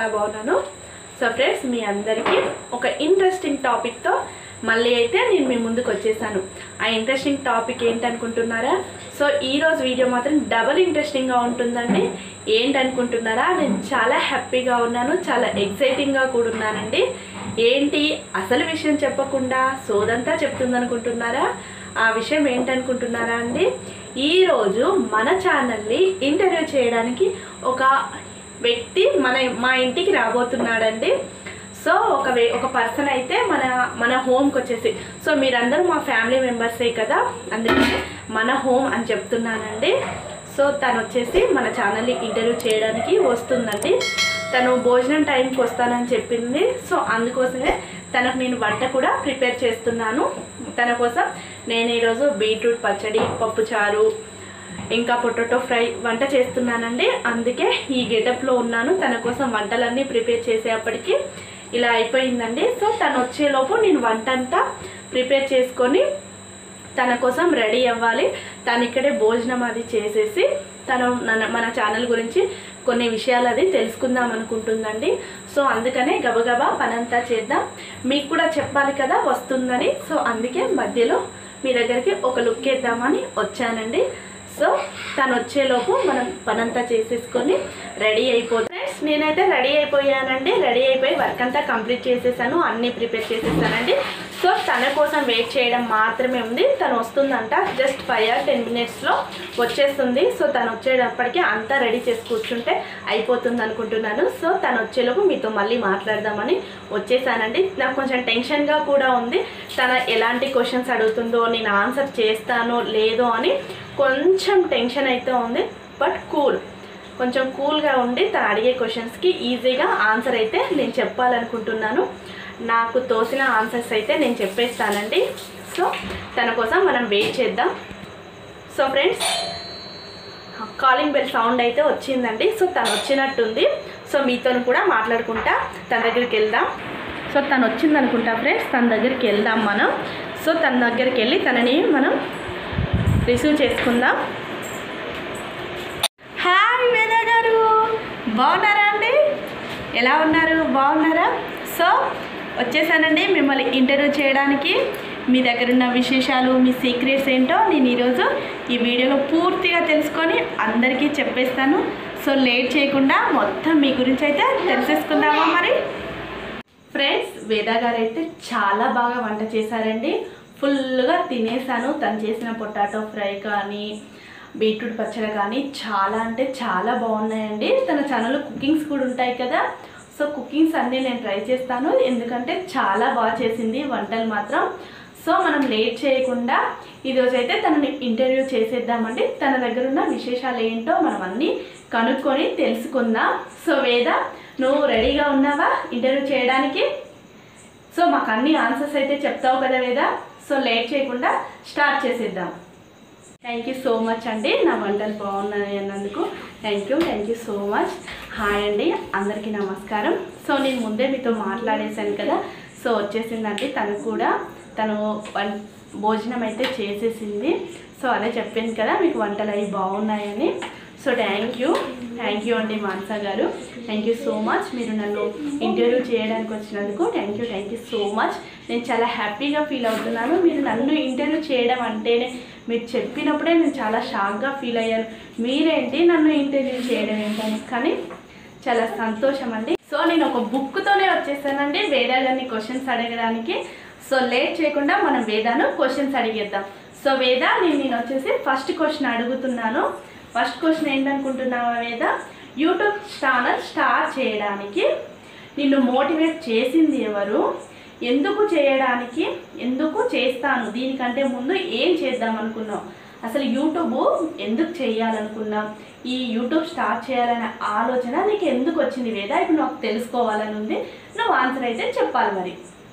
చాలా బాగున్నాను so friends మీ అందరికీ ఒక ఇంట్రెస్టింగ్ టాపిక్తో మళ్ళీ అయితే నేను మీ ముందుకు వచ్చేసాను ఆ ఇంట్రెస్టింగ్ టాపిక్ ఏంటనుకుంటున్నారా సో ఈరోజు వీడియో మాత్రం డబల్ ఇంట్రెస్టింగ్గా ఉంటుందండి ఏంటనుకుంటున్నారా నేను చాలా హ్యాపీగా ఉన్నాను చాలా ఎగ్జైటింగ్గా కూడా ఉన్నానండి ఏంటి అసలు విషయం చెప్పకుండా సోదంతా చెప్తుందనుకుంటున్నారా ఆ విషయం ఏంటనుకుంటున్నారా అండి ఈరోజు మన ఛానల్ని ఇంటర్వ్యూ చేయడానికి ఒక వ్యక్తి మన మా ఇంటికి రాబోతున్నాడండి సో ఒక వే ఒక పర్సన్ అయితే మన మన హోమ్కి వచ్చేసి సో మీరందరూ మా ఫ్యామిలీ మెంబర్సే కదా అందుకే మన హోమ్ అని చెప్తున్నానండి సో తను వచ్చేసి మన ఛానల్ని ఇంటర్వ్యూ చేయడానికి వస్తుందండి తను భోజనం టైంకి వస్తానని చెప్పింది సో అందుకోసమే తనకు నేను వంట కూడా ప్రిపేర్ చేస్తున్నాను తన కోసం నేను ఈరోజు బీట్రూట్ పచ్చడి పప్పుచారు ఇంకా పొటాటో ఫ్రై వంట చేస్తున్నానండి అందుకే ఈ గెటప్లో ఉన్నాను తన కోసం వంటలన్నీ ప్రిపేర్ చేసేప్పటికి ఇలా అయిపోయిందండి సో తను వచ్చేలోపు నేను వంట అంతా ప్రిపేర్ చేసుకొని తన కోసం రెడీ అవ్వాలి తను ఇక్కడే భోజనం అది చేసేసి తను నన్ను- మన ఛానల్ గురించి కొన్ని విషయాలు అది తెలుసుకుందాం అనుకుంటుందండి సో అందుకనే గబగబా పనంతా చేద్దాం మీకు కూడా చెప్పాలి కదా వస్తుందని సో అందుకే మధ్యలో మీ దగ్గరికి ఒక లుక్ వేద్దామని వచ్చానండి సో తను వచ్చేలోపు మనం పనంతా చేసేసుకొని రెడీ అయిపోతాం ఫ్రెండ్స్ నేనైతే రెడీ అయిపోయానండి రెడీ అయిపోయి వర్క్ అంతా కంప్లీట్ చేసేసాను అన్నీ ప్రిపేర్ చేసేసానండి సో తన కోసం వెయిట్ చేయడం మాత్రమే ఉంది తను వస్తుందంట జస్ట్ ఫైవ్ ఆర్ టెన్ మినిట్స్లో వచ్చేస్తుంది సో తను వచ్చేటప్పటికి అంతా రెడీ చేసి కూర్చుంటే అయిపోతుంది అనుకుంటున్నాను సో తను వచ్చేలోపు మీతో మళ్ళీ మాట్లాడదామని వచ్చేసానండి నాకు కొంచెం టెన్షన్గా కూడా ఉంది తన ఎలాంటి క్వశ్చన్స్ అడుగుతుందో నేను ఆన్సర్ చేస్తానో లేదో అని కొంచెం టెన్షన్ అయితే ఉంది బట్ కూల్ కొంచెం కూల్గా ఉండి తను అడిగే క్వశ్చన్స్కి ఈజీగా ఆన్సర్ అయితే నేను చెప్పాలనుకుంటున్నాను నాకు తోసిన ఆన్సర్స్ అయితే నేను చెప్పేస్తానండి సో తన కోసం మనం వెయిట్ చేద్దాం so friends calling bell sound అయితే వచ్చిందండి సో తను వచ్చినట్టుంది సో మీతో కూడా మాట్లాడుకుంటా తన దగ్గరికి వెళ్దాం సో తను వచ్చింది అనుకుంటా ఫ్రెండ్స్ తన దగ్గరికి వెళ్దాం మనం సో తన దగ్గరికి వెళ్ళి తనని మనం రిసీవ్ చేసుకుందాం హాయ్ వేద గారు బాగున్నారా అండి ఎలా ఉన్నారు బాగున్నారా సో వచ్చేసానండి మిమ్మల్ని ఇంటర్వ్యూ చేయడానికి మీ దగ్గర ఉన్న విశేషాలు మీ సీక్రెట్స్ ఏంటో నేను ఈరోజు ఈ వీడియోలో పూర్తిగా తెలుసుకొని అందరికీ చెప్పేస్తాను సో లేట్ చేయకుండా మొత్తం మీ గురించి అయితే తెలిసేసుకుందామా మరి ఫ్రెండ్స్ వేద గారు అయితే చాలా బాగా వంట చేశారండి ఫుల్గా తినేసాను తను చేసిన పొటాటో ఫ్రై కానీ బీట్రూట్ పచ్చడి కానీ చాలా అంటే చాలా బాగున్నాయండి తన ఛానల్లో కుకింగ్స్ కూడా ఉంటాయి కదా సో కుకింగ్స్ అన్నీ నేను ట్రై చేస్తాను ఎందుకంటే చాలా బాగా చేసింది వంటలు మాత్రం సో మనం లేట్ చేయకుండా ఈరోజు అయితే తనని ఇంటర్వ్యూ చేసేద్దామండి తన దగ్గర ఉన్న విశేషాలు ఏంటో మనం అన్నీ కనుక్కొని తెలుసుకుందాం సో వేద నువ్వు రెడీగా ఉన్నావా ఇంటర్వ్యూ చేయడానికి సో మాకు అన్ని ఆన్సర్స్ అయితే చెప్తావు కదా వేద సో లేట్ చేయకుండా స్టార్ట్ చేసేద్దాం థ్యాంక్ యూ సో మచ్ అండి నా వంటలు బాగున్నాయి అన్నందుకు thank you thank you so much hi అండి అందరికీ నమస్కారం సో నేను ముందే మీతో మాట్లాడేశాను కదా సో వచ్చేసిందండి తను కూడా తను వన్ భోజనం అయితే చేసేసింది సో అదే చెప్పింది కదా మీకు వంటలు అవి బాగున్నాయని so thank you thank you అండి మానస గారు థ్యాంక్ యూ సో మచ్ మీరు నన్ను ఇంటర్వ్యూ చేయడానికి వచ్చినందుకు thank you thank you so much నేను చాలా హ్యాపీగా ఫీల్ అవుతున్నాను మీరు నన్ను ఇంటర్వ్యూ చేయడం అంటేనే మీరు చెప్పినప్పుడే నేను చాలా షాక్గా ఫీల్ అయ్యాను మీరేంటి నన్ను ఇంటర్వ్యూ చేయడం ఏంటని కానీ చాలా సంతోషం అండి సో నేను ఒక బుక్తోనే వచ్చేసానండి వేదా గారిని క్వశ్చన్స్ అడగడానికి సో లేట్ చేయకుండా మనం వేదాను క్వశ్చన్స్ అడిగేద్దాం సో వేద నేను నేను వచ్చేసి ఫస్ట్ క్వశ్చన్ అడుగుతున్నాను ఫస్ట్ క్వశ్చన్ ఏంటనుకుంటున్నావా వేద యూట్యూబ్ ఛానల్ స్టార్ట్ చేయడానికి నిన్ను మోటివేట్ చేసింది ఎవరు ఎందుకు చేయడానికి ఎందుకు చేస్తాను దీనికంటే ముందు ఏం చేద్దాం అనుకున్నావు అసలు యూట్యూబ్ ఎందుకు చేయాలనుకున్నాం ఈ యూట్యూబ్ స్టార్ట్ చేయాలనే ఆలోచన నీకు ఎందుకు వచ్చింది వేద ఇప్పుడు నాకు తెలుసుకోవాలని ఉంది నువ్వు ఆన్సర్ అయితే చెప్పాలి మరి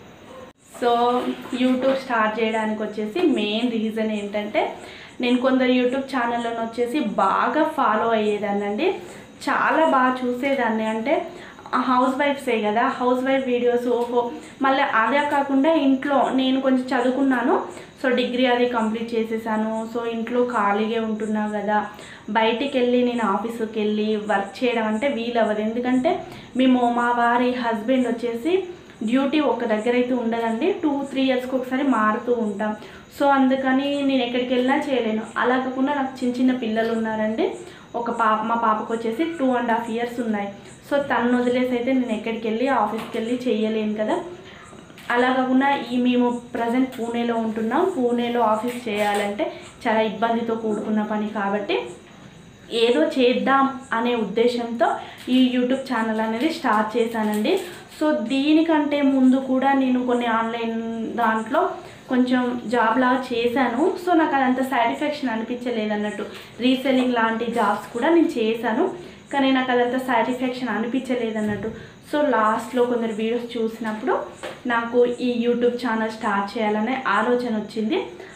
సో యూట్యూబ్ స్టార్ట్ చేయడానికి వచ్చేసి మెయిన్ రీజన్ ఏంటంటే నేను కొందరు యూట్యూబ్ ఛానళ్ళను వచ్చేసి బాగా ఫాలో అయ్యేదాన్నండి చాలా బాగా చూసేదాన్ని అంటే హౌస్ వైఫ్సే కదా హౌస్ వైఫ్ వీడియోస్ ఓహో మళ్ళీ అదే కాకుండా ఇంట్లో నేను కొంచెం చదువుకున్నాను సో డిగ్రీ అది కంప్లీట్ చేసేసాను సో ఇంట్లో ఖాళీగా ఉంటున్నా కదా బయటికి వెళ్ళి నేను ఆఫీస్కి వెళ్ళి వర్క్ చేయడం అంటే వీలవ్వదు ఎందుకంటే మేము మా వారి హస్బెండ్ వచ్చేసి డ్యూటీ ఒక దగ్గర అయితే ఉండదండి టూ త్రీ ఇయర్స్కి ఒకసారి మారుతూ ఉంటాం సో అందుకని నేను ఎక్కడికి వెళ్ళినా చేయలేను అలా కాకుండా నాకు చిన్న చిన్న పిల్లలు ఉన్నారండి ఒక పాప మా పాపకు వచ్చేసి టూ అండ్ హాఫ్ ఇయర్స్ ఉన్నాయి సో తను వదిలేసి అయితే నేను ఎక్కడికి వెళ్ళి ఆఫీస్కి వెళ్ళి చేయలేను కదా అలా కాకుండా ఈ మేము ప్రజెంట్ పూణేలో ఉంటున్నాం పూణేలో ఆఫీస్ చేయాలంటే చాలా ఇబ్బందితో కూడుకున్న పని కాబట్టి ఏదో చేద్దాం అనే ఉద్దేశంతో ఈ యూట్యూబ్ ఛానల్ అనేది స్టార్ట్ చేశానండి సో దీనికంటే ముందు కూడా నేను కొన్ని ఆన్లైన్ దాంట్లో కొంచెం జాబ్ లాగా చేశాను సో నాకు అదంత సాటిస్ఫాక్షన్ అనిపించలేదు అన్నట్టు రీసెల్లింగ్ లాంటి జాబ్స్ కూడా నేను చేశాను కానీ నాకు అదంత సాటిస్ఫాక్షన్ అనిపించలేదు అన్నట్టు సో లాస్ట్లో కొందరు వీడియోస్ చూసినప్పుడు నాకు ఈ యూట్యూబ్ ఛానల్ స్టార్ట్ చేయాలనే ఆలోచన వచ్చింది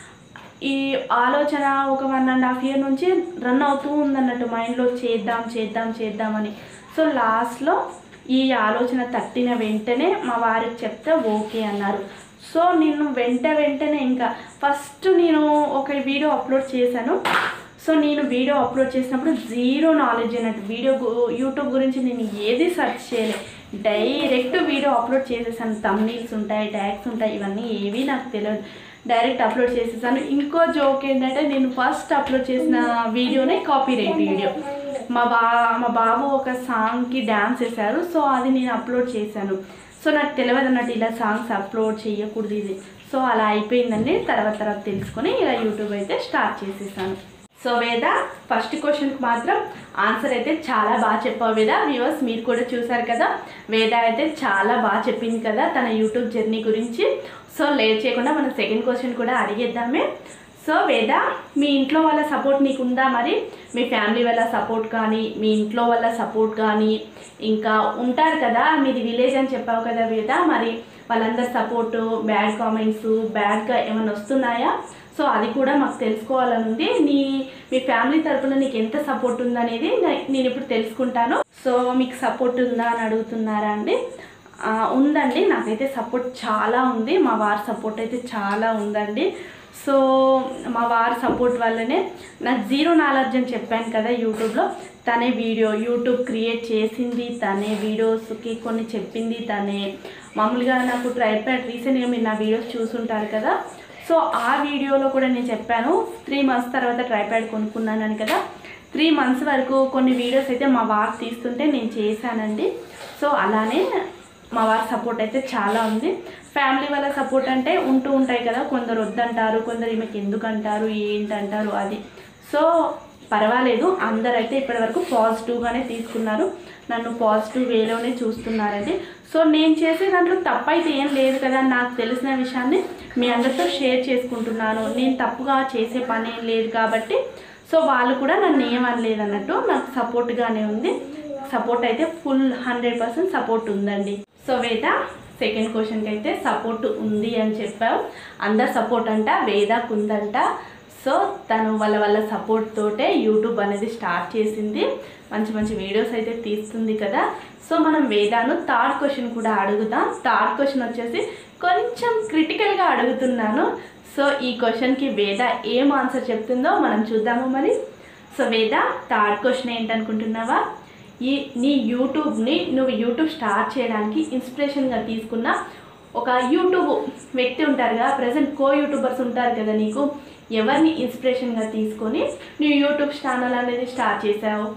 ఈ ఆలోచన ఒక వన్ అండ్ హాఫ్ ఇయర్ నుంచి రన్ అవుతూ ఉందన్నట్టు మైండ్లో చేద్దాం చేద్దాం చేద్దామని సో లాస్ట్లో ఈ ఆలోచన తట్టిన వెంటనే మా వారికి చెప్తే ఓకే అన్నారు సో నేను వెంట వెంటనే ఇంకా ఫస్ట్ నేను ఒక వీడియో అప్లోడ్ చేశాను సో నేను వీడియో అప్లోడ్ చేసినప్పుడు జీరో నాలెడ్జ్ అన్నట్టు వీడియో గు- యూట్యూబ్ గురించి నేను ఏది సెర్చ్ చేయలే డైరెక్ట్ వీడియో అప్లోడ్ చేసేసాను తమ్నీల్స్ ఉంటాయి ట్యాగ్స్ ఉంటాయి ఇవన్నీ ఏవి నాకు తెలియదు డైరెక్ట్ అప్లోడ్ చేసేసాను ఇంకో జోక్ ఏంటంటే నేను ఫస్ట్ అప్లోడ్ చేసిన వీడియోనే కాపీ రైట్ వీడియో మా బా మా బాబు ఒక సాంగ్కి డ్యాన్స్ వేశారు సో అది నేను అప్లోడ్ చేశాను సో నాకు తెలియదు అన్నట్టు ఇలా సాంగ్స్ అప్లోడ్ చేయకూడదు ఇది సో అలా అయిపోయిందండి తర్వాత తర్వాత తెలుసుకొని ఇలా యూట్యూబ్ అయితే స్టార్ట్ చేసేసాను సో వేద ఫస్ట్ క్వశ్చన్కి మాత్రం ఆన్సర్ అయితే చాలా బాగా చెప్పావు వేద వ్యూవర్స్ మీరు కూడా చూసారు కదా వేద అయితే చాలా బాగా చెప్పింది కదా తన యూట్యూబ్ జర్నీ గురించి సో లేట్ చేయకుండా మనం సెకండ్ క్వశ్చన్ కూడా అడిగేద్దామే సో వేద మీ ఇంట్లో వాళ్ళ సపోర్ట్ నీకు ఉందా మరి మీ ఫ్యామిలీ వాళ్ళ సపోర్ట్ కానీ మీ ఇంట్లో వాళ్ళ సపోర్ట్ కానీ ఇంకా ఉంటారు కదా మీది విలేజ్ అని చెప్పావు కదా వేద మరి వాళ్ళందరి సపోర్టు బ్యాడ్ కామెంట్స్ బ్యాడ్గా ఏమైనా వస్తున్నాయా సో అది కూడా మాకు తెలుసుకోవాలని ఉంది నీ మీ ఫ్యామిలీ తరపున నీకు ఎంత సపోర్ట్ ఉందనేది నే- నేను ఇప్పుడు తెలుసుకుంటాను సో మీకు సపోర్ట్ ఉందా అని అడుగుతున్నారా అండి ఆ, ఉందండి నాకైతే సపోర్ట్ చాలా ఉంది మా వారి సపోర్ట్ అయితే చాలా ఉందండి సో మా వారి సపోర్ట్ వల్లనే నాకు జీరో నాలెడ్జ్ అని చెప్పాను కదా యూట్యూబ్లో తనే వీడియో యూట్యూబ్ క్రియేట్ చేసింది తనే వీడియోస్కి కొన్ని చెప్పింది తనే మామూలుగా నాకు ట్రైప్యాడ్ రీసెంట్గా మీరు నా వీడియోస్ చూసుంటారు కదా సో ఆ వీడియోలో కూడా నేను చెప్పాను త్రీ మంత్స్ తర్వాత ట్రైప్యాడ్ కొనుక్కున్నానని కదా త్రీ మంత్స్ వరకు కొన్ని వీడియోస్ అయితే మా వారు తీస్తుంటే నేను చేశానండి సో అలానే మా వారి సపోర్ట్ అయితే చాలా ఉంది ఫ్యామిలీ వాళ్ళ సపోర్ట్ అంటే ఉంటూ ఉంటాయి కదా కొందరు వద్దంటారు కొందరు ఈమెకి ఎందుకు అంటారు ఏంటంటారు అది సో పర్వాలేదు అందరైతే అయితే ఇప్పటివరకు పాజిటివ్గానే తీసుకున్నారు నన్ను పాజిటివ్ వేలోనే చూస్తున్నారండి సో నేను చేసే దాంట్లో తప్పు అయితే ఏం లేదు కదా నాకు తెలిసిన విషయాన్ని మీ అందరితో షేర్ చేసుకుంటున్నాను నేను తప్పుగా చేసే పని ఏం లేదు కాబట్టి సో వాళ్ళు కూడా నన్ను ఏమనలేదు అన్నట్టు నాకు సపోర్ట్గానే ఉంది సపోర్ట్ అయితే ఫుల్ హండ్రెడ్ పర్సెంట్ సపోర్ట్ ఉందండి సో వేద సెకండ్ క్వశ్చన్కి అయితే సపోర్ట్ ఉంది అని చెప్పావు అందరు సపోర్ట్ అంట వేదాకు ఉందంట సో తను వాళ్ళ వాళ్ళ సపోర్ట్ తోటే యూట్యూబ్ అనేది స్టార్ట్ చేసింది మంచి మంచి వీడియోస్ అయితే తీస్తుంది కదా సో మనం వేదాను థర్డ్ క్వశ్చన్ కూడా అడుగుదాం థర్డ్ క్వశ్చన్ వచ్చేసి కొంచెం క్రిటికల్గా అడుగుతున్నాను సో ఈ క్వశ్చన్కి వేద ఏం ఆన్సర్ చెప్తుందో మనం చూద్దాము మరి సో వేద థర్డ్ క్వశ్చన్ ఏంటనుకుంటున్నావా ఈ నీ యూట్యూబ్ని నువ్వు యూట్యూబ్ స్టార్ట్ చేయడానికి ఇన్స్పిరేషన్గా తీసుకున్న ఒక యూట్యూబ్ వ్యక్తి ఉంటారు కదా ప్రజెంట్ కో యూట్యూబర్స్ ఉంటారు కదా నీకు ఎవరిని ఇన్స్పిరేషన్గా తీసుకొని నువ్వు యూట్యూబ్ ఛానల్ అనేది స్టార్ట్ చేసావు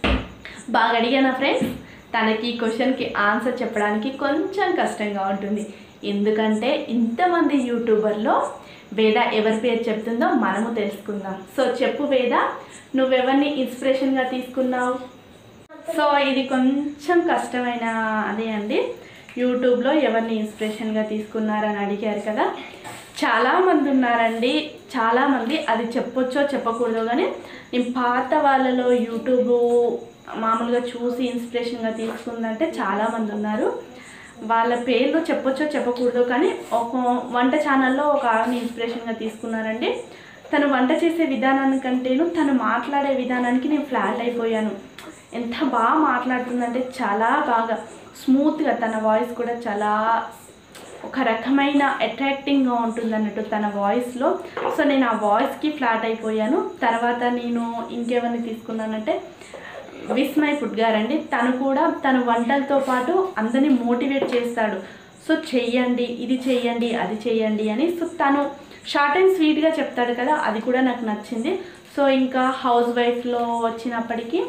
బాగా అడిగానా ఫ్రెండ్స్ తనకి ఈ క్వశ్చన్కి ఆన్సర్ చెప్పడానికి కొంచెం కష్టంగా ఉంటుంది ఎందుకంటే ఇంతమంది యూట్యూబర్లో వేద ఎవరి పేరు చెప్తుందో మనము తెలుసుకుందాం సో చెప్పు వేద నువ్వెవరిని ఇన్స్పిరేషన్గా తీసుకున్నావు సో ఇది కొంచెం కష్టమైన అదే అండి యూట్యూబ్లో ఎవరిని ఇన్స్పిరేషన్గా తీసుకున్నారని అడిగారు కదా చాలామంది ఉన్నారండి చాలామంది అది చెప్పొచ్చో చెప్పకూడదో కానీ నేను పాత వాళ్ళలో యూట్యూబ్ మామూలుగా చూసి ఇన్స్పిరేషన్గా తీసుకుందంటే చాలామంది ఉన్నారు వాళ్ళ పేర్లు చెప్పొచ్చో చెప్పకూడదు కానీ ఒక వంట ఛానల్లో ఒక ఆవిడని ఇన్స్పిరేషన్గా తీసుకున్నారండి తను వంట చేసే విధానానికంటేను తను మాట్లాడే విధానానికి నేను ఫ్లాట్ అయిపోయాను ఎంత బాగా మాట్లాడుతుందంటే చాలా బాగా స్మూత్గా తన వాయిస్ కూడా చాలా ఒక రకమైన అట్రాక్టింగ్గా ఉంటుంది అన్నట్టు తన వాయిస్లో సో నేను ఆ వాయిస్కి ఫ్లాట్ అయిపోయాను తర్వాత నేను ఇంకేమైనా తీసుకున్నానంటే విస్మయ్ ఫుడ్ గారండి తను కూడా తన వంటలతో పాటు అందరినీ మోటివేట్ చేస్తాడు సో చెయ్యండి ఇది చెయ్యండి అది చెయ్యండి అని సో తను షార్ట్ అండ్ స్వీట్గా చెప్తాడు కదా అది కూడా నాకు నచ్చింది సో ఇంకా హౌస్ వైఫ్లో వచ్చినప్పటికీ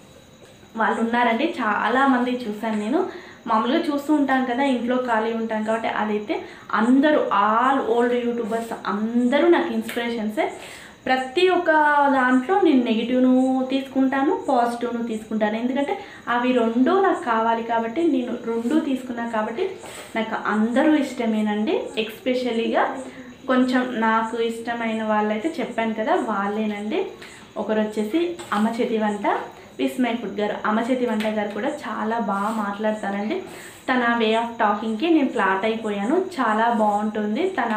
వాళ్ళు ఉన్నారండి చాలా మంది చూశాను నేను మామూలుగా చూస్తూ ఉంటాను కదా ఇంట్లో ఖాళీ ఉంటాను కాబట్టి అదైతే అందరూ ఆల్ ఓల్డ్ యూట్యూబర్స్ అందరూ నాకు ఇన్స్పిరేషన్సే ప్రతి ఒక్క దాంట్లో నేను నెగిటివ్ను తీసుకుంటాను పాజిటివ్ను తీసుకుంటాను ఎందుకంటే అవి రెండు నాకు కావాలి కాబట్టి నేను రెండు తీసుకున్నా కాబట్టి నాకు అందరూ ఇష్టమేనండి ఎక్స్పెషలీగా కొంచెం నాకు ఇష్టమైన వాళ్ళైతే చెప్పాను కదా వాళ్ళేనండి ఒకరు వచ్చేసి అమ్మ చేతి వంట విస్మయ్ ఫుడ్ గారు అమ్మ చేతి వంట గారు కూడా చాలా బాగా మాట్లాడతారండి తన వే ఆఫ్ టాకింగ్కి నేను ఫ్లాట్ అయిపోయాను చాలా బాగుంటుంది తన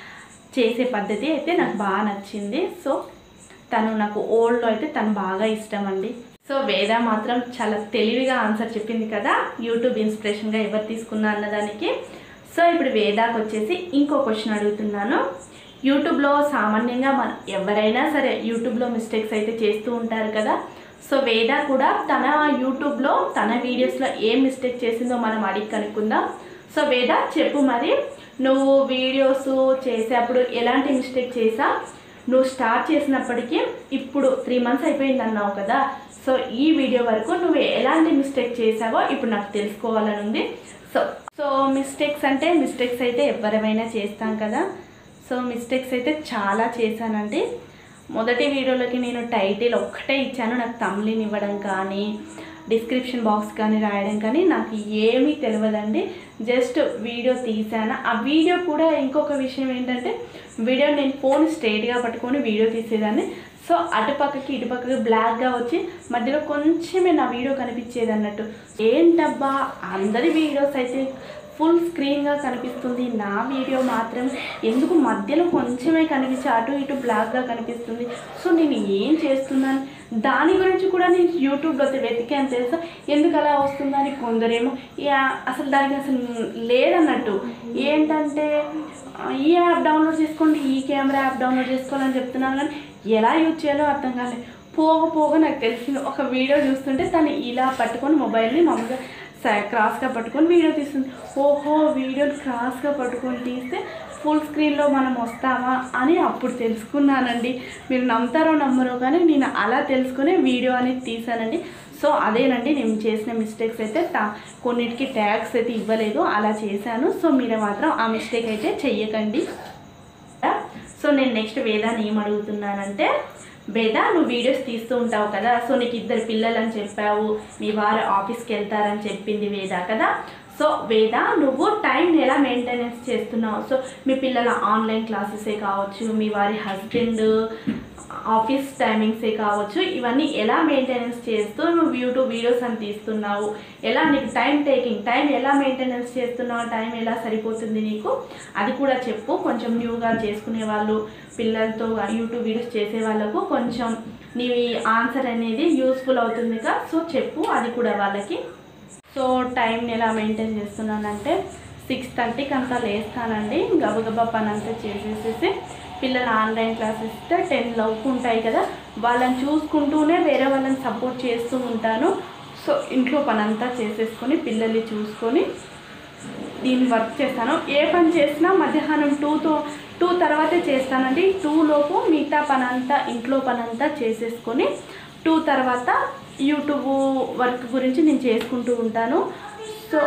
చేసే పద్ధతి అయితే నాకు బాగా నచ్చింది సో తను నాకు ఓల్డ్లో అయితే తను బాగా ఇష్టం అండి సో వేద మాత్రం చాలా తెలివిగా ఆన్సర్ చెప్పింది కదా యూట్యూబ్ ఇన్స్పిరేషన్గా ఎవరు తీసుకున్నా అన్నదానికి సో ఇప్పుడు వేదాకు వచ్చేసి ఇంకో క్వశ్చన్ అడుగుతున్నాను యూట్యూబ్లో సామాన్యంగా మన ఎవరైనా సరే యూట్యూబ్లో మిస్టేక్స్ అయితే చేస్తూ ఉంటారు కదా సో వేద కూడా తన యూట్యూబ్లో తన వీడియోస్లో ఏం మిస్టేక్ చేసిందో మనం అడిగి కనుక్కుందాం సో వేద చెప్పు మరి నువ్వు వీడియోస్ చేసేటప్పుడు ఎలాంటి మిస్టేక్ చేసా నువ్వు స్టార్ట్ చేసినప్పటికీ ఇప్పుడు త్రీ మంత్స్ అయిపోయింది అన్నావు కదా సో ఈ వీడియో వరకు నువ్వు ఎలాంటి మిస్టేక్ చేసావో ఇప్పుడు నాకు తెలుసుకోవాలని ఉంది సో సో మిస్టేక్స్ అంటే మిస్టేక్స్ అయితే ఎవరైనా చేస్తాం కదా సో మిస్టేక్స్ అయితే చాలా చేశానండి మొదటి వీడియోలోకి నేను టైటిల్ ఒక్కటే ఇచ్చాను నాకు తమిళని ఇవ్వడం కానీ డిస్క్రిప్షన్ బాక్స్ కానీ రాయడం కానీ నాకు ఏమీ తెలియదండి జస్ట్ వీడియో తీసాను ఆ వీడియో కూడా ఇంకొక విషయం ఏంటంటే వీడియో నేను ఫోన్ స్ట్రైట్గా పట్టుకొని వీడియో తీసేదాన్ని సో అటుపక్కకి ఇటుపక్కకి బ్లాక్గా వచ్చి మధ్యలో కొంచెమే నా వీడియో కనిపించేది అన్నట్టు ఏంటబ్బా అందరి వీడియోస్ అయితే ఫుల్ స్క్రీన్గా కనిపిస్తుంది నా వీడియో మాత్రం ఎందుకు మధ్యలో కొంచెమే కనిపించి అటు ఇటు బ్లాక్గా కనిపిస్తుంది సో నేను ఏం చేస్తున్నాను దాని గురించి కూడా నేను యూట్యూబ్లో వెతికాను తెలుసా ఎందుకు అలా వస్తుందని కొందరేమో యా అసలు దానికి అసలు లేదన్నట్టు ఏంటంటే ఆ, ఈ యాప్ డౌన్లోడ్ చేసుకోండి ఈ కెమెరా యాప్ డౌన్లోడ్ చేసుకోవాలని చెప్తున్నాను కానీ ఎలా యూజ్ చేయాలో అర్థం కాలేదు పోగ పోగ నాకు తెలిసింది ఒక వీడియో చూస్తుంటే తను ఇలా పట్టుకొని మొబైల్ని మామూలుగా స- క్రాస్గా పట్టుకొని వీడియో తీస్తుంది ఓహో వీడియోని క్రాస్గా పట్టుకొని తీస్తే ఫుల్ స్క్రీన్లో మనం వస్తామా అని అప్పుడు తెలుసుకున్నానండి మీరు నమ్ముతారో నమ్మరో కానీ నేను అలా తెలుసుకునే వీడియో అనేది తీసానండి సో అదేనండి నేను చేసిన మిస్టేక్స్ అయితే టా కొన్నిటికి ట్యాగ్స్ అయితే ఇవ్వలేదు అలా చేశాను సో మీరు మాత్రం ఆ మిస్టేక్ అయితే చెయ్యకండి సో నేను నెక్స్ట్ వేదాన్ని ఏం అడుగుతున్నానంటే వేద నువ్వు వీడియోస్ తీస్తూ ఉంటావు కదా సో నీకు ఇద్దరు పిల్లలు అని చెప్పావు మీ వారు ఆఫీస్కి వెళ్తారని చెప్పింది వేద కదా సో వేద నువ్వు టైంని ఎలా మెయింటెనెన్స్ చేస్తున్నావు సో మీ పిల్లల ఆన్లైన్ క్లాసెసే కావచ్చు మీ వారి హస్బెండ్ ఆఫీస్ టైమింగ్సే కావచ్చు ఇవన్నీ ఎలా మెయింటెనెన్స్ చేస్తూ నువ్వు యూట్యూబ్ వీడియోస్ అని తీస్తున్నావు ఎలా నీకు టైం టేకింగ్ టైం ఎలా మెయింటెనెన్స్ చేస్తున్నావు టైం ఎలా సరిపోతుంది నీకు అది కూడా చెప్పు కొంచెం న్యూగా చేసుకునే వాళ్ళు పిల్లలతో యూట్యూబ్ వీడియోస్ చేసే వాళ్ళకు కొంచెం నీ ఆన్సర్ అనేది యూస్ఫుల్ అవుతుందిగా సో చెప్పు అది కూడా వాళ్ళకి సో టైంని ఎలా మెయింటైన్ చేస్తున్నానంటే సిక్స్ థర్టీకి అంతా లేస్తానండి గబగబా పని అంతా చేసేసేసి పిల్లలు ఆన్లైన్ క్లాసెస్ ఇస్తే టెన్ లోపు ఉంటాయి కదా వాళ్ళని చూసుకుంటూనే వేరే వాళ్ళని సపోర్ట్ చేస్తూ ఉంటాను సో ఇంట్లో పని అంతా చేసేసుకొని పిల్లల్ని చూసుకొని దీన్ని వర్క్ చేస్తాను ఏ పని చేసినా మధ్యాహ్నం టూతో టూ తర్వాతే చేస్తానండి టూ లోపు మిగతా పని అంతా ఇంట్లో పని అంతా చేసేసుకొని టూ తర్వాత యూట్యూబ్ వర్క్ గురించి నేను చేసుకుంటూ ఉంటాను సో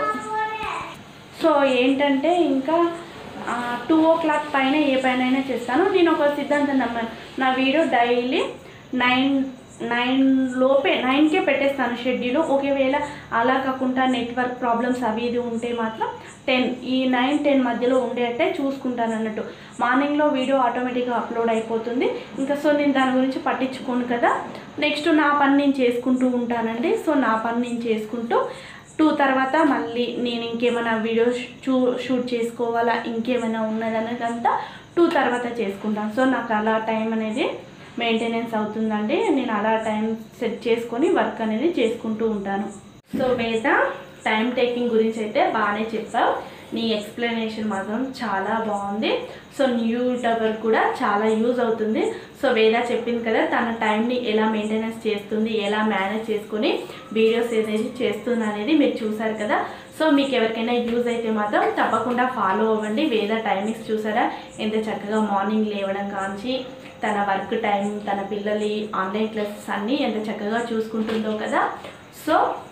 సో ఏంటంటే ఇంకా టూ ఓ క్లాక్ పైన ఏ పైన అయినా చేస్తాను నేను ఒక సిద్ధాంతం నమ్మాను నా వీడియో డైలీ నైన్ నైన్ లోపే నైన్కే పెట్టేస్తాను షెడ్యూల్ ఒకవేళ అలా కాకుండా నెట్వర్క్ ప్రాబ్లమ్స్ అవి ఇది ఉంటే మాత్రం టెన్ ఈ నైన్ టెన్ మధ్యలో ఉండేటే చూసుకుంటాను అన్నట్టు మార్నింగ్లో వీడియో ఆటోమేటిక్గా అప్లోడ్ అయిపోతుంది ఇంకా సో నేను దాని గురించి పట్టించుకోను కదా నెక్స్ట్ నా పని నేను చేసుకుంటూ ఉంటానండి సో నా పని నేను చేసుకుంటూ టూ తర్వాత మళ్ళీ నేను ఇంకేమైనా వీడియోస్ చూ షూట్ చేసుకోవాలా ఇంకేమైనా ఉన్నదనేదంతా టూ తర్వాత చేసుకుంటాను సో నాకు అలా టైం అనేది మెయింటెనెన్స్ అవుతుందండి నేను అలా టైం సెట్ చేసుకొని వర్క్ అనేది చేసుకుంటూ ఉంటాను సో వేద టైం టేకింగ్ గురించి అయితే బాగానే చెప్పావు నీ ఎక్స్ప్లెనేషన్ మాత్రం చాలా బాగుంది సో న్యూ యూట్యూబర్ కూడా చాలా యూజ్ అవుతుంది సో వేద చెప్పింది కదా తన టైంని ఎలా మెయింటెనెన్స్ చేస్తుంది ఎలా మేనేజ్ చేసుకొని వీడియోస్ అనేది చేస్తుంది అనేది మీరు చూసారు కదా సో మీకు ఎవరికైనా యూజ్ అయితే మాత్రం తప్పకుండా ఫాలో అవ్వండి వేద టైమింగ్స్ చూసారా ఎంత చక్కగా మార్నింగ్ లేవడం కాంచి తన వర్క్ టైం తన పిల్లలి ఆన్లైన్ క్లాసెస్ అన్నీ ఎంత చక్కగా చూసుకుంటుందో కదా సో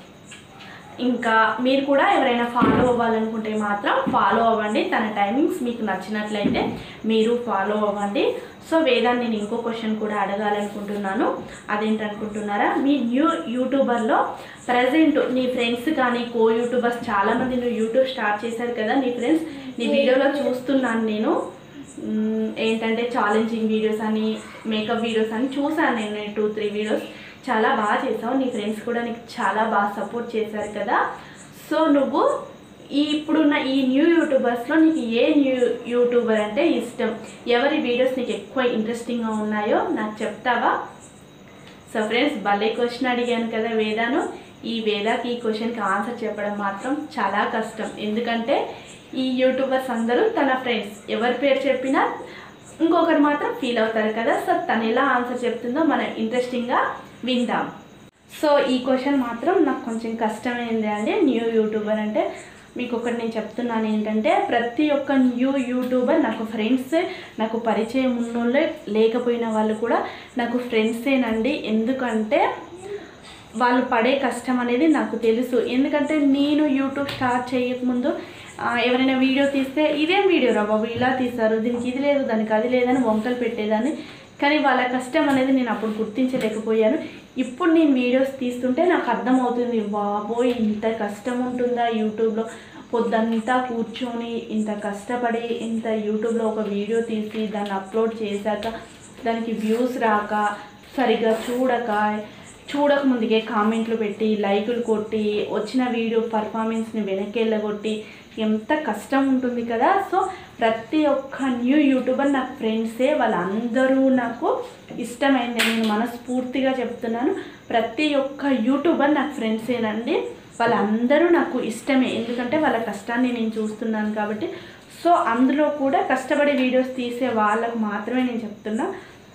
ఇంకా మీరు కూడా ఎవరైనా ఫాలో అవ్వాలనుకుంటే మాత్రం ఫాలో అవ్వండి తన టైమింగ్స్ మీకు నచ్చినట్లయితే మీరు ఫాలో అవ్వండి సో వేదాన్ని నేను ఇంకో క్వశ్చన్ కూడా అడగాలనుకుంటున్నాను అదేంటనుకుంటున్నారా మీ న్యూ యూట్యూబర్లో ప్రజెంట్ నీ ఫ్రెండ్స్ కానీ కో యూట్యూబర్స్ చాలామంది నువ్వు యూట్యూబ్ స్టార్ట్ చేశారు కదా నీ ఫ్రెండ్స్ నీ వీడియోలో చూస్తున్నాను నేను మ్మ్, ఏంటంటే ఛాలెంజింగ్ వీడియోస్ అని మేకప్ వీడియోస్ అని చూసాను నేను టూ త్రీ వీడియోస్ చాలా బాగా చేసావు నీ ఫ్రెండ్స్ కూడా నీకు చాలా బాగా సపోర్ట్ చేశారు కదా సో నువ్వు ఈ ఇప్పుడున్న ఈ న్యూ యూట్యూబర్స్లో నీకు ఏ న్యూ యూట్యూబర్ అంటే ఇష్టం ఎవరి వీడియోస్ నీకు ఎక్కువ ఇంట్రెస్టింగ్గా ఉన్నాయో నాకు చెప్తావా సో ఫ్రెండ్స్ భలే క్వశ్చన్ అడిగాను కదా వేదాను ఈ వేదాకి ఈ క్వశ్చన్కి ఆన్సర్ చెప్పడం మాత్రం చాలా కష్టం ఎందుకంటే ఈ యూట్యూబర్స్ అందరూ తన ఫ్రెండ్స్ ఎవరి పేరు చెప్పినా ఇంకొకరు మాత్రం ఫీల్ అవుతారు కదా సో తను ఎలా ఆన్సర్ చెప్తుందో మనం ఇంట్రెస్టింగ్గా విందాం సో ఈ క్వశ్చన్ మాత్రం నాకు కొంచెం కష్టమైంది అండి న్యూ యూట్యూబర్ అంటే మీకు ఒకటి నేను చెప్తున్నాను ఏంటంటే ప్రతి ఒక్క న్యూ యూట్యూబర్ నాకు ఫ్రెండ్సే నాకు పరిచయం ఉన్నోళ్ళే లేకపోయిన వాళ్ళు కూడా నాకు ఫ్రెండ్సేనండి ఎందుకంటే వాళ్ళు పడే కష్టం అనేది నాకు తెలుసు ఎందుకంటే నేను యూట్యూబ్ స్టార్ట్ చేయకముందు ఆ, ఎవరైనా వీడియో తీస్తే ఇదేం వీడియో రా బాబు ఇలా తీస్తారు దీనికి ఇది లేదు దానికి అది లేదని వంకలు పెట్టేదాన్ని కానీ వాళ్ళ కష్టం అనేది నేను అప్పుడు గుర్తించలేకపోయాను ఇప్పుడు నేను వీడియోస్ తీస్తుంటే నాకు అర్థమవుతుంది బాబోయ్ ఇంత కష్టం ఉంటుందా యూట్యూబ్లో పొద్దంతా కూర్చొని ఇంత కష్టపడి ఇంత యూట్యూబ్లో ఒక వీడియో తీసి దాన్ని అప్లోడ్ చేశాక దానికి వ్యూస్ రాక సరిగ్గా చూడక చూడక ముందుకే కామెంట్లు పెట్టి లైకులు కొట్టి వచ్చిన వీడియో పర్ఫార్మెన్స్ని వెనక్కి వెళ్ళగొట్టి ఎంత కష్టం ఉంటుంది కదా సో ప్రతి ఒక్క న్యూ యూట్యూబర్ నాకు ఫ్రెండ్సే వాళ్ళందరూ నాకు ఇష్టమైంది నేను మనస్ఫూర్తిగా చెప్తున్నాను ప్రతి ఒక్క యూట్యూబర్ నాకు ఫ్రెండ్సేనండి వాళ్ళందరూ నాకు ఇష్టమే ఎందుకంటే వాళ్ళ కష్టాన్ని నేను చూస్తున్నాను కాబట్టి సో అందులో కూడా కష్టపడి వీడియోస్ తీసే వాళ్ళకు మాత్రమే నేను చెప్తున్నా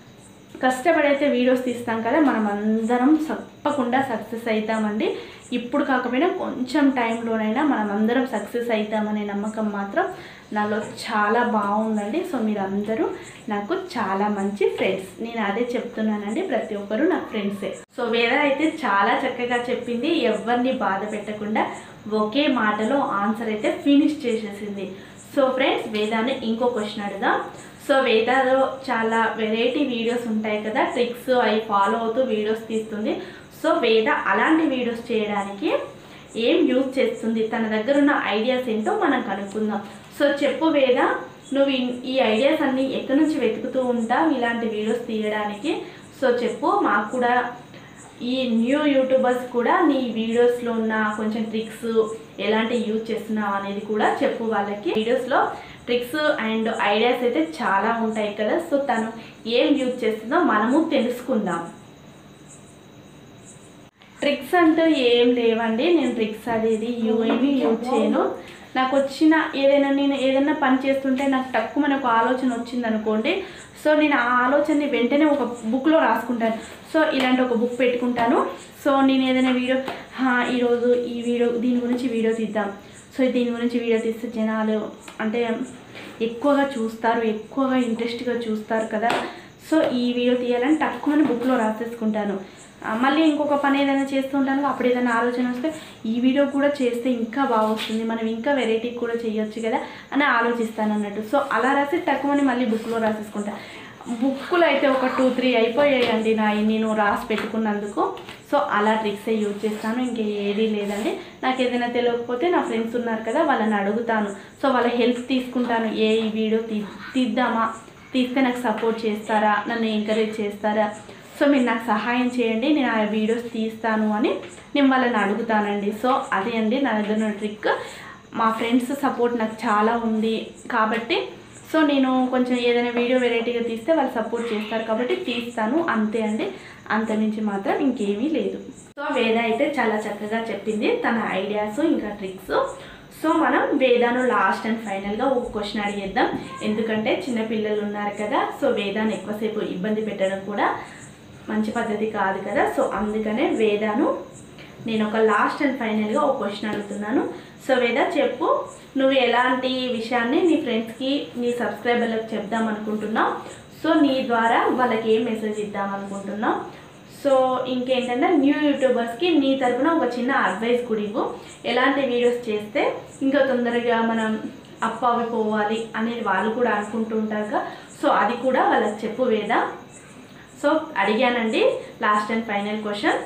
కష్టపడైతే వీడియోస్ తీస్తాం కదా మనం అందరం తప్పకుండా సక్సెస్ అవుతామండి ఇప్పుడు కాకపోయినా కొంచెం టైంలోనైనా మనం అందరం సక్సెస్ అవుతామనే నమ్మకం మాత్రం నాలో చాలా బాగుందండి సో మీరు అందరూ నాకు చాలా మంచి ఫ్రెండ్స్ నేను అదే చెప్తున్నానండి ప్రతి ఒక్కరు నాకు ఫ్రెండ్సే సో వేద అయితే చాలా చక్కగా చెప్పింది ఎవరిని బాధ పెట్టకుండా ఒకే మాటలో ఆన్సర్ అయితే ఫినిష్ చేసేసింది సో ఫ్రెండ్స్ వేదాన్ని ఇంకో క్వశ్చన్ అడుగుదాం సో వేదాలో చాలా వెరైటీ వీడియోస్ ఉంటాయి కదా ట్రిక్స్ అవి ఫాలో అవుతూ వీడియోస్ తీస్తుంది సో వేద అలాంటి వీడియోస్ చేయడానికి ఏం యూజ్ చేస్తుంది తన దగ్గర ఉన్న ఐడియాస్ ఏంటో మనం కనుక్కుందాం సో చెప్పు వేద నువ్వు ఇన్- ఈ ఐడియాస్ అన్నీ ఎక్కడి నుంచి వెతుకుతూ ఉంటావు ఇలాంటి వీడియోస్ తీయడానికి సో చెప్పు మాకు కూడా ఈ న్యూ యూట్యూబర్స్ కూడా నీ వీడియోస్లో ఉన్న కొంచెం ట్రిక్స్ ఎలాంటి యూజ్ చేస్తున్నావు అనేది కూడా చెప్పు వాళ్ళకి వీడియోస్లో ట్రిక్స్ అండ్ ఐడియాస్ అయితే చాలా ఉంటాయి కదా సో తను ఏం యూజ్ చేస్తుందో మనము తెలుసుకుందాం ట్రిక్స్ అంటూ ఏం లేవండి నేను ట్రిక్స్ అనేది ఏమీ యూజ్ చేయను నాకు వచ్చిన ఏదైనా నేను ఏదైనా పని చేస్తుంటే నాకు తక్కువ మనకు ఆలోచన వచ్చింది అనుకోండి సో నేను ఆ ఆలోచనని వెంటనే ఒక బుక్లో రాసుకుంటాను సో ఇలాంటి ఒక బుక్ పెట్టుకుంటాను సో నేను ఏదైనా వీడియో "హా, ఈరోజు ఈ వీడియో దీని గురించి వీడియో తీద్దాం సో దీని గురించి వీడియో తీస్తే జనాలు అంటే ఎక్కువగా చూస్తారు ఎక్కువగా ఇంట్రెస్ట్గా చూస్తారు కదా సో ఈ వీడియో తీయాలని తక్కువని బుక్లో రాసేసుకుంటాను ఆ, మళ్ళీ ఇంకొక పని ఏదైనా చేస్తుంటాను అప్పుడు ఏదైనా ఆలోచన వస్తే ఈ వీడియో కూడా చేస్తే ఇంకా బాగా వస్తుంది మనం ఇంకా వెరైటీ కూడా చేయొచ్చు కదా అని ఆలోచిస్తాను అన్నట్టు సో అలా రాసి తక్కువని మళ్ళీ బుక్లో రాసేసుకుంటా బుక్కులు అయితే ఒక టూ త్రీ అయిపోయాయండి నా నేను రాసి పెట్టుకున్నందుకు సో అలా ట్రిక్సే యూజ్ చేస్తాను ఇంకే ఏదీ లేదండి నాకు ఏదైనా తెలియకపోతే నా ఫ్రెండ్స్ ఉన్నారు కదా వాళ్ళని అడుగుతాను సో వాళ్ళ హెల్ప్ తీసుకుంటాను ఏ ఈ వీడియో తీ తీద్దామా తీస్తే నాకు సపోర్ట్ చేస్తారా నన్ను ఎంకరేజ్ చేస్తారా సో మీరు నాకు సహాయం చేయండి నేను ఆ వీడియోస్ తీస్తాను అని నేను వాళ్ళని అడుగుతానండి సో అదే అండి నా దగ్గర ఉన్న ట్రిక్ మా ఫ్రెండ్స్ సపోర్ట్ నాకు చాలా ఉంది కాబట్టి సో నేను కొంచెం ఏదైనా వీడియో వెరైటీగా తీస్తే వాళ్ళు సపోర్ట్ చేస్తారు కాబట్టి తీస్తాను అంతే అండి అంత మించి మాత్రం ఇంకేమీ లేదు సో వేద అయితే చాలా చక్కగా చెప్పింది తన ఐడియాస్ ఇంకా ట్రిక్స్ సో మనం వేదాను లాస్ట్ అండ్ ఫైనల్గా ఒక క్వశ్చన్ అడిగేద్దాం ఎందుకంటే చిన్నపిల్లలు ఉన్నారు కదా సో వేదాన్ని ఎక్కువసేపు ఇబ్బంది పెట్టడం కూడా మంచి పద్ధతి కాదు కదా సో అందుకనే వేదాను నేను ఒక లాస్ట్ అండ్ ఫైనల్గా ఒక క్వశ్చన్ అడుగుతున్నాను సో వేద చెప్పు నువ్వు ఎలాంటి విషయాన్ని నీ ఫ్రెండ్స్కి నీ సబ్స్క్రైబర్లకు చెప్దాం అనుకుంటున్నావు సో నీ ద్వారా వాళ్ళకి ఏం మెసేజ్ ఇద్దాం అనుకుంటున్నావు సో ఇంకేంటంటే న్యూ యూట్యూబర్స్కి నీ తరపున ఒక చిన్న అడ్వైస్ కూడా ఇవ్వు ఎలాంటి వీడియోస్ చేస్తే ఇంకా తొందరగా మనం అప్ అవిపోవాలి అనేది వాళ్ళు కూడా అనుకుంటూ ఉంటారు కదా సో అది కూడా వాళ్ళకి చెప్పు వేదా సో అడిగానండి లాస్ట్ అండ్ ఫైనల్ క్వశ్చన్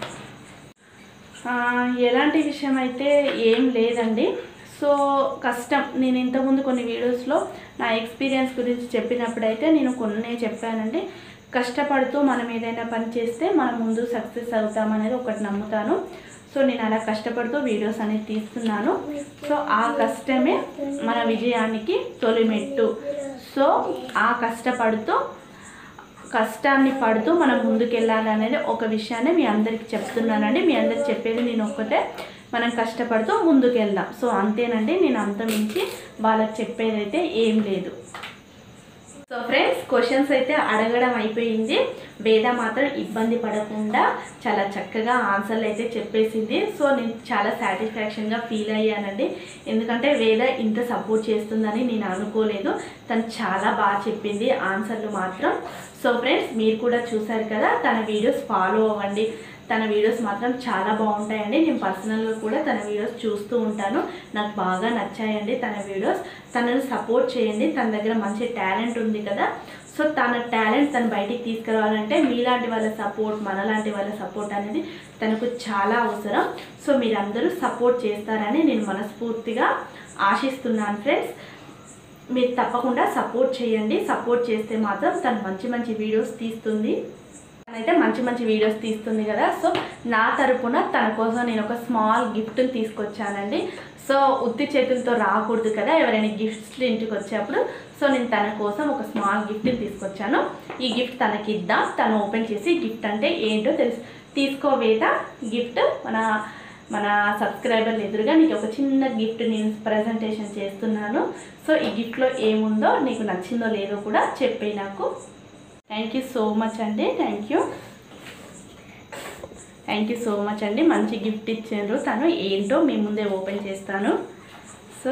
ఎలాంటి విషయం అయితే ఏం లేదండి సో కష్టం నేను ఇంతకుముందు కొన్ని వీడియోస్లో నా ఎక్స్పీరియన్స్ గురించి చెప్పినప్పుడైతే నేను కొన్ని చెప్పానండి కష్టపడుతూ మనం ఏదైనా పని చేస్తే మనం ముందు సక్సెస్ అవుతాం అనేది ఒకటి నమ్ముతాను సో నేను అలా కష్టపడుతూ వీడియోస్ అనేది తీస్తున్నాను సో ఆ కష్టమే మన విజయానికి తొలిమెట్టు సో ఆ కష్టపడుతూ కష్టాన్ని పడుతూ మనం ముందుకెళ్ళాలి అనేది ఒక విషయాన్ని మీ అందరికి చెప్తున్నానండి మీ అందరికి చెప్పేది నేను ఒక్కటే మనం కష్టపడుతూ ముందుకెళ్దాం సో అంతేనండి నేను అంత మించి వాళ్ళకి చెప్పేదైతే ఏం లేదు సో ఫ్రెండ్స్ క్వశ్చన్స్ అయితే అడగడం అయిపోయింది వేద మాత్రం ఇబ్బంది పడకుండా చాలా చక్కగా ఆన్సర్లు అయితే చెప్పేసింది సో నేను చాలా సాటిస్ఫాక్షన్గా ఫీల్ అయ్యానండి ఎందుకంటే వేద ఇంత సపోర్ట్ చేస్తుందని నేను అనుకోలేదు తను చాలా బాగా చెప్పింది ఆన్సర్లు మాత్రం సో ఫ్రెండ్స్ మీరు కూడా చూసారు కదా తన వీడియోస్ ఫాలో అవ్వండి తన వీడియోస్ మాత్రం చాలా బాగుంటాయండి నేను పర్సనల్గా కూడా తన వీడియోస్ చూస్తూ ఉంటాను నాకు బాగా నచ్చాయండి తన వీడియోస్ తనను సపోర్ట్ చేయండి తన దగ్గర మంచి టాలెంట్ ఉంది కదా సో తన టాలెంట్ తను బయటికి తీసుకురావాలంటే మీలాంటి వాళ్ళ సపోర్ట్ మనలాంటి వాళ్ళ సపోర్ట్ అనేది తనకు చాలా అవసరం సో మీరందరూ సపోర్ట్ చేస్తారని నేను మనస్ఫూర్తిగా ఆశిస్తున్నాను ఫ్రెండ్స్ మీరు తప్పకుండా సపోర్ట్ చేయండి సపోర్ట్ చేస్తే మాత్రం తను మంచి మంచి వీడియోస్ తీస్తుంది తనైతే మంచి మంచి వీడియోస్ తీస్తుంది కదా సో నా తరపున తన కోసం నేను ఒక స్మాల్ గిఫ్ట్ని తీసుకొచ్చానండి సో ఉత్తి చేతులతో రాకూడదు కదా ఎవరైనా గిఫ్ట్స్ ఇంటికి వచ్చేప్పుడు సో నేను తన కోసం ఒక స్మాల్ గిఫ్ట్ని తీసుకొచ్చాను ఈ గిఫ్ట్ తనకి ఇద్దాం తను ఓపెన్ చేసి గిఫ్ట్ అంటే ఏంటో తెలుసు తీసుకోవేద గిఫ్ట్ మన మన సబ్స్క్రైబర్లు ఎదురుగా నీకు ఒక చిన్న గిఫ్ట్ నేను ప్రజెంటేషన్ చేస్తున్నాను సో ఈ గిఫ్ట్లో ఏముందో నీకు నచ్చిందో లేదో కూడా చెప్పే నాకు థ్యాంక్ యూ సో మచ్ అండి thank you thank you so much అండి మంచి గిఫ్ట్ ఇచ్చారు తను ఏంటో మీ ముందే ఓపెన్ చేస్తాను సో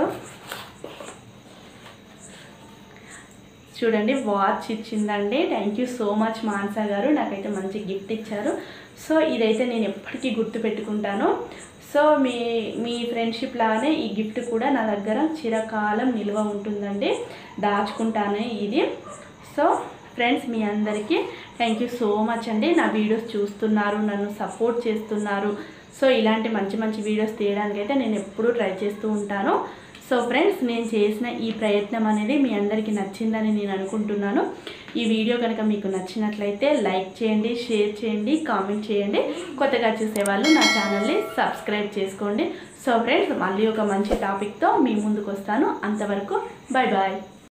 చూడండి వాచ్ ఇచ్చిందండి thank you so much Mansa garu నాకైతే మంచి గిఫ్ట్ ఇచ్చారు సో ఇదైతే నేను ఎప్పటికీ గుర్తు పెట్టుకుంటాను సో మీ మీ ఫ్రెండ్షిప్ లాగానే ఈ గిఫ్ట్ కూడా నా దగ్గర చిరకాలం నిల్వ ఉంటుందండి దాచుకుంటాను ఇది సో ఫ్రెండ్స్ మీ అందరికీ థ్యాంక్ యూ సో మచ్ అండి నా వీడియోస్ చూస్తున్నారు నన్ను సపోర్ట్ చేస్తున్నారు సో ఇలాంటి మంచి మంచి వీడియోస్ తీయడానికి అయితే నేను ఎప్పుడూ ట్రై చేస్తూ ఉంటాను సో ఫ్రెండ్స్ నేను చేసిన ఈ ప్రయత్నం అనేది మీ అందరికీ నచ్చిందని నేను అనుకుంటున్నాను ఈ వీడియో కనుక మీకు నచ్చినట్లయితే లైక్ చేయండి షేర్ చేయండి కామెంట్ చేయండి కొత్తగా చూసేవాళ్ళు నా ఛానల్ని సబ్స్క్రైబ్ చేసుకోండి సో ఫ్రెండ్స్ మళ్ళీ ఒక మంచి టాపిక్తో మీ ముందుకు వస్తాను అంతవరకు బాయ్ బాయ్